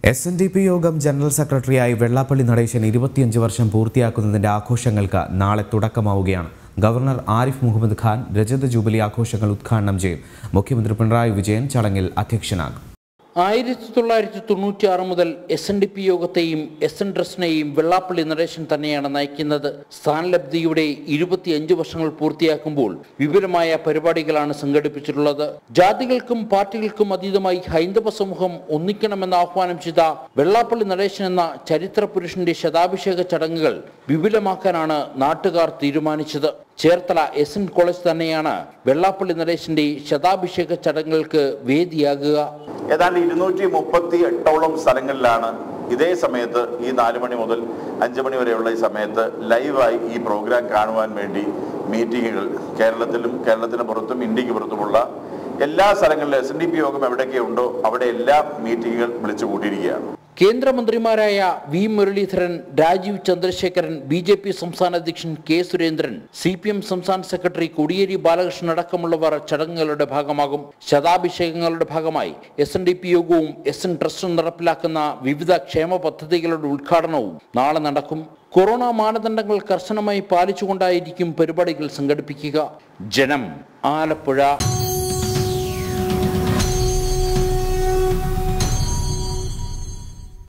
S N D P യോഗം general സെക്രട്ടറിയായി വെള്ളാപ്പള്ളി നടേശൻ ഇരുപത്തിയഞ്ച് വർഷം പൂർത്തിയാക്കുന്നതിന്റെ ആഘോഷങ്ങൾക്ക് നാളെ തുടക്കമാവുകയാണ് ഗവർണർ ആരിഫ് മുഹമ്മദ് ഖാൻ രജത ജൂബിലി ആഘോഷങ്ങൾ ഉദ്ഘാടനം ചെയ്യും മുഖ്യമന്ത്രി പിണറായി വിജയൻ ചടങ്ങിൽ അധ്യക്ഷനാകും ആയിരത്തി തൊള്ളായിരത്തി തൊണ്ണൂറ്റി ആറ് മുതൽ എസ് എൻ ഡി പി യോഗത്തെയും എസ് എൻ ട്രസ്റ്റിനെയും വെള്ളാപ്പള്ളി നടേശൻ തന്നെയാണ് നയിക്കുന്നത് സ്ഥാനലബ്ധിയുടെ ഇരുപത്തിയഞ്ച് വർഷങ്ങൾ പൂർത്തിയാക്കുമ്പോൾ വിപുലമായ പരിപാടികളാണ് സംഘടിപ്പിച്ചിട്ടുള്ളത് ജാതികൾക്കും പാർട്ടികൾക്കും അതീതമായി ഹൈന്ദവ സമൂഹം ഒന്നിക്കണമെന്ന് ആഹ്വാനം ചെയ്ത വെള്ളാപ്പള്ളി നടേശൻ എന്ന ചരിത്ര പുരുഷന്റെ ശതാഭിഷേക ചടങ്ങുകൾ വിപുലമാക്കാനാണ് നാട്ടുകാർ തീരുമാനിച്ചത് ചേർത്തല എസ് എൻ കോളേജ് തന്നെയാണ് വെള്ളാപ്പള്ളി നടേശന്റെ ശതാഭിഷേക ചടങ്ങുകൾക്ക് വേദിയാകുക ഏതാണ്ട് ഇരുന്നൂറ്റി മുപ്പത്തി എട്ടോളം സ്ഥലങ്ങളിലാണ് ഇതേ സമയത്ത് ഈ നാല് മണി മുതൽ അഞ്ച് മണി വരെയുള്ള ഈ സമയത്ത് ലൈവായി ഈ പ്രോഗ്രാം കാണുവാൻ വേണ്ടി മീറ്റിങ്ങുകൾ കേരളത്തിലും കേരളത്തിന് പുറത്തും ഇന്ത്യക്ക് പുറത്തുമുള്ള എല്ലാ സ്ഥലങ്ങളിലും എസ് എൻ ഡി പി യോഗം എവിടെയൊക്കെ ഉണ്ടോ അവിടെ എല്ലാ മീറ്റിങ്ങുകൾ വിളിച്ചു കൂട്ടിയിരിക്കുകയാണ് കേന്ദ്രമന്ത്രിമാരായ V Muraleedharan Rajeev Chandrasekharan B J P സംസ്ഥാന അധ്യക്ഷൻ K Surendran C P M സംസ്ഥാന സെക്രട്ടറി കോടിയേരി ബാലകൃഷ്ണൻ അടക്കമുള്ളവർ ചടങ്ങുകളുടെ ഭാഗമാകും ശതാഭിഷേകങ്ങളുടെ ഭാഗമായി എസ് എൻ ഡി പി യോഗവും എസ് എൻ ട്രസ്റ്റും നടപ്പിലാക്കുന്ന വിവിധ ക്ഷേമ പദ്ധതികളുടെ ഉദ്ഘാടനവും നാളെ നടക്കും കൊറോണ മാനദണ്ഡങ്ങൾ കർശനമായി പാലിച്ചുകൊണ്ടായിരിക്കും പരിപാടികൾ സംഘടിപ്പിക്കുക ജനം ആലപ്പുഴ